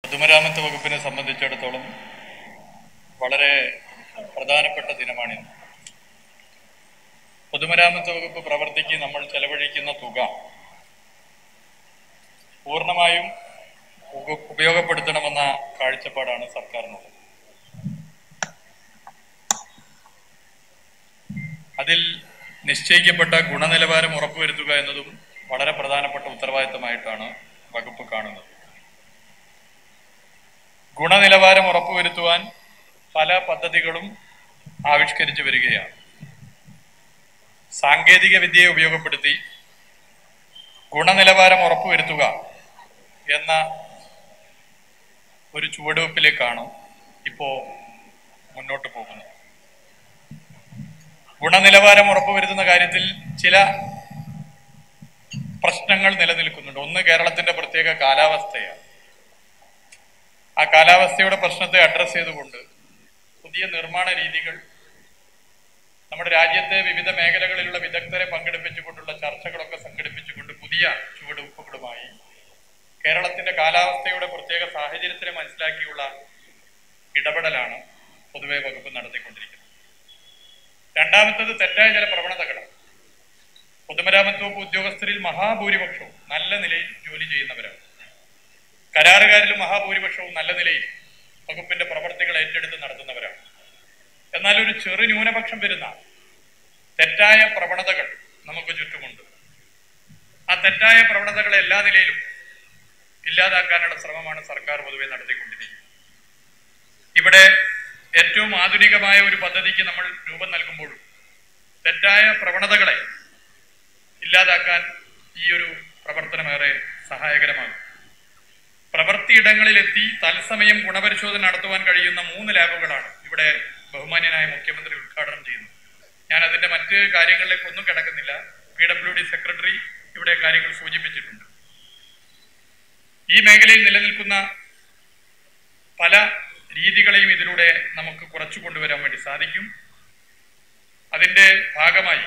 പൊതുമരാമത്ത് വകുപ്പിനെ സംബന്ധിച്ചിടത്തോളം വളരെ പ്രധാനപ്പെട്ട ദിനമാണിന്ന് പൊതുമരാമത്ത് വകുപ്പ് പ്രവർത്തിക്ക് നമ്മൾ ചെലവഴിക്കുന്ന തുക പൂർണ്ണമായും ഉപ- ഉപയോഗപ്പെടുത്തണമെന്ന കാഴ്ചപ്പാടാണ് സർക്കാരിനുള്ളത് അതിൽ നിശ്ചയിക്കപ്പെട്ട ഗുണനിലവാരം ഉറപ്പുവരുത്തുക എന്നതും വളരെ പ്രധാനപ്പെട്ട ഉത്തരവാദിത്തമായിട്ടാണ് വകുപ്പ് കാണുന്നത് ഗുണനിലവാരം ഉറപ്പുവരുത്തുവാൻ പല പദ്ധതികളും ആവിഷ്കരിച്ചു വരികയാണ് സാങ്കേതിക വിദ്യയെ ഉപയോഗപ്പെടുത്തി ഗുണനിലവാരം ഉറപ്പുവരുത്തുക എന്ന ഒരു ചുവടുവെപ്പിലേക്കാണ് ഇപ്പോ മുന്നോട്ട് പോകുന്നത് ഗുണനിലവാരം ഉറപ്പുവരുത്തുന്ന കാര്യത്തിൽ ചില പ്രശ്നങ്ങൾ നിലനിൽക്കുന്നുണ്ട് ഒന്ന് കേരളത്തിന്റെ പ്രത്യേക കാലാവസ്ഥയാണ് ആ കാലാവസ്ഥയുടെ പ്രശ്നത്തെ അഡ്രസ് ചെയ്തുകൊണ്ട് പുതിയ നിർമ്മാണ രീതികൾ നമ്മുടെ രാജ്യത്തെ വിവിധ മേഖലകളിലുള്ള വിദഗ്ധരെ പങ്കെടുപ്പിച്ചുകൊണ്ടുള്ള ചർച്ചകളൊക്കെ സംഘടിപ്പിച്ചുകൊണ്ട് പുതിയ ചുവടുവെപ്പുകളുമായി കേരളത്തിന്റെ കാലാവസ്ഥയുടെ പ്രത്യേക സാഹചര്യത്തിനെ മനസ്സിലാക്കിയുള്ള ഇടപെടലാണ് പൊതുവെ വകുപ്പ് നടത്തിക്കൊണ്ടിരിക്കുന്നത് രണ്ടാമത്തത് തെറ്റായ ചില പ്രവണതകളാണ് പൊതുമരാമത്ത് വകുപ്പ് ഉദ്യോഗസ്ഥരിൽ മഹാഭൂരിപക്ഷവും നല്ല നിലയിൽ ജോലി ചെയ്യുന്നവരാണ് കരാറുകാരിലും മഹാഭൂരിപക്ഷവും നല്ല നിലയിൽ വകുപ്പിന്റെ പ്രവർത്തികൾ ഏറ്റെടുത്ത് നടത്തുന്നവരാണ് എന്നാൽ ഒരു ചെറു ന്യൂനപക്ഷം വരുന്ന തെറ്റായ പ്രവണതകൾ നമുക്ക് ചുറ്റുമുണ്ട് ആ തെറ്റായ പ്രവണതകളെ എല്ലാ നിലയിലും ഇല്ലാതാക്കാനുള്ള ശ്രമമാണ് സർക്കാർ പൊതുവെ നടത്തിക്കൊണ്ടിരിക്കുന്നത് ഇവിടെ ഏറ്റവും ആധുനികമായ ഒരു പദ്ധതിക്ക് നമ്മൾ രൂപം നൽകുമ്പോഴും തെറ്റായ പ്രവണതകളെ ഇല്ലാതാക്കാൻ ഈ ഒരു പ്രവർത്തനമേറെ സഹായകരമാകും പ്രവൃത്തിയിടങ്ങളിലെത്തി തത്സമയം ഗുണപരിശോധന നടത്തുവാൻ കഴിയുന്ന മൂന്ന് ലാബുകളാണ് ഇവിടെ ബഹുമാന്യനായ മുഖ്യമന്ത്രി ഉദ്ഘാടനം ചെയ്യുന്നത് ഞാൻ അതിന്റെ മറ്റ് കാര്യങ്ങളിലേക്ക് ഒന്നും കിടക്കുന്നില്ല പി ഡബ്ല്യു ഡി സെക്രട്ടറി ഇവിടെ കാര്യങ്ങൾ സൂചിപ്പിച്ചിട്ടുണ്ട് ഈ മേഖലയിൽ നിലനിൽക്കുന്ന പല രീതികളെയും ഇതിലൂടെ നമുക്ക് കുറച്ചു കൊണ്ടുവരാൻ വേണ്ടി സാധിക്കും അതിന്റെ ഭാഗമായി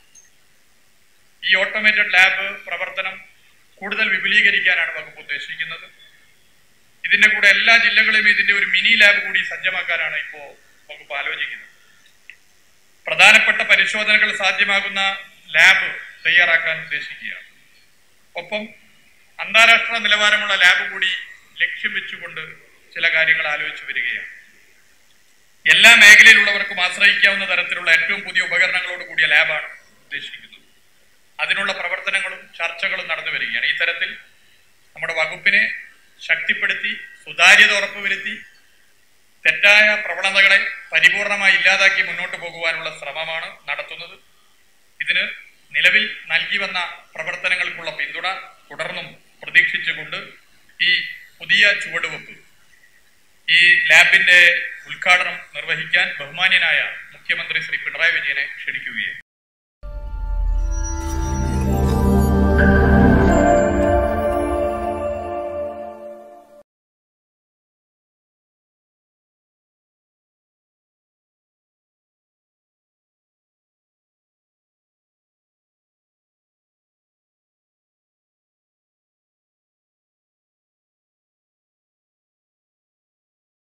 ഈ ഓട്ടോമേറ്റഡ് ലാബ് പ്രവർത്തനം കൂടുതൽ വിപുലീകരിക്കാനാണ് വകുപ്പ് ഉദ്ദേശിക്കുന്നത് ഇതിന്റെ കൂടെ എല്ലാ ജില്ലകളിലും ഇതിന്റെ ഒരു മിനി ലാബ് കൂടി സജ്ജമാക്കാനാണ് ഇപ്പോ വകുപ്പ് ആലോചിക്കുന്നത് പ്രധാനപ്പെട്ട പരിശോധനകൾ സാധ്യമാകുന്ന ലാബ് തയ്യാറാക്കാൻ ഉദ്ദേശിക്കുകയാണ് ഒപ്പം അന്താരാഷ്ട്ര നിലവാരമുള്ള ലാബ് കൂടി ലക്ഷ്യം വെച്ചുകൊണ്ട് ചില കാര്യങ്ങൾ ആലോചിച്ചു വരികയാണ് എല്ലാ മേഖലയിലുള്ളവർക്കും ആശ്രയിക്കാവുന്ന തരത്തിലുള്ള ഏറ്റവും പുതിയ ഉപകരണങ്ങളോട് കൂടിയ ലാബാണ് ഉദ്ദേശിക്കുന്നത് അതിനുള്ള പ്രവർത്തനങ്ങളും ചർച്ചകളും നടന്നു വരികയാണ് ഈ തരത്തിൽ നമ്മുടെ വകുപ്പിനെ ശക്തിപ്പെടുത്തി സുതാര്യത ഉറപ്പുവരുത്തി തെറ്റായ പ്രവണതകളെ പരിപൂർണമായി ഇല്ലാതാക്കി മുന്നോട്ട് പോകുവാനുള്ള ശ്രമമാണ് നടത്തുന്നത് ഇതിന് നിലവിൽ നൽകി വന്ന പ്രവർത്തനങ്ങൾക്കുള്ള പിന്തുണ തുടർന്നും പ്രതീക്ഷിച്ചുകൊണ്ട് ഈ പുതിയ ചുവടുവെപ്പ് ഈ ലാബിന്റെ ഉദ്ഘാടനം നിർവഹിക്കാൻ ബഹുമാന്യനായ മുഖ്യമന്ത്രി ശ്രീ പിണറായി വിജയനെ ക്ഷണിക്കുകയാണ്